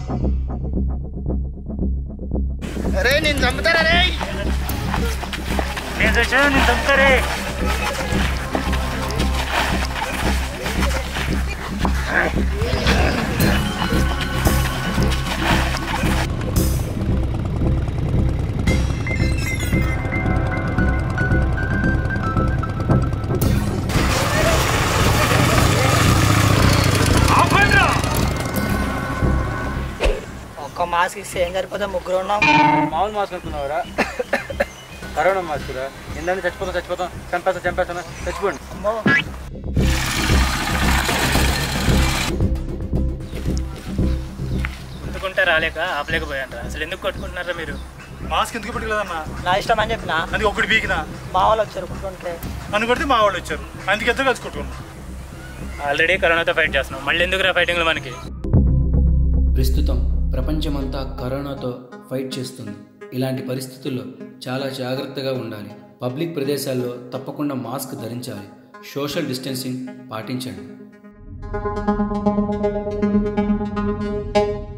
అరే నేను చంపుతారా రే నేను వచ్చాను నేను చంపుతారే ఒక్క మాస్క్ ఇస్తే ఏం సరిపోతే ముగ్గురు ఉన్నాం మామూలు మాస్క్ అనుకున్నావురా కరోనా మాస్క్ రా ఏందని చచ్చిపోతాం చచ్చిపోతాం చంపేస్తా చంపేస్తాను చచ్చిపోండి అమ్మో ఎందుకుంటే రాలేక ఆపలేకపోయాను అసలు ఎందుకు కొట్టుకుంటున్నారా మీరు మాస్క్ ఎందుకు పెట్టుకోలేదన్నా నా ఇష్టం అని చెప్పిన అది ఒకటి బీకినా మా వాళ్ళు వచ్చారు కుట్టుంటే నన్ను కొడితే మా వాళ్ళు వచ్చారు అందుకే ఇద్దరు కలిసి కొట్టుకున్నాం ఆల్రెడీ కరోనాతో ఫైట్ చేస్తున్నాం మళ్ళీ ఎందుకురా ఫైటింగ్లో మనకి ప్రస్తుతం ప్రపంచమంతా కరోనాతో ఫైట్ చేస్తుంది ఇలాంటి పరిస్థితుల్లో చాలా జాగ్రత్తగా ఉండాలి పబ్లిక్ ప్రదేశాల్లో తప్పకుండా మాస్క్ ధరించాలి సోషల్ డిస్టెన్సింగ్ పాటించండి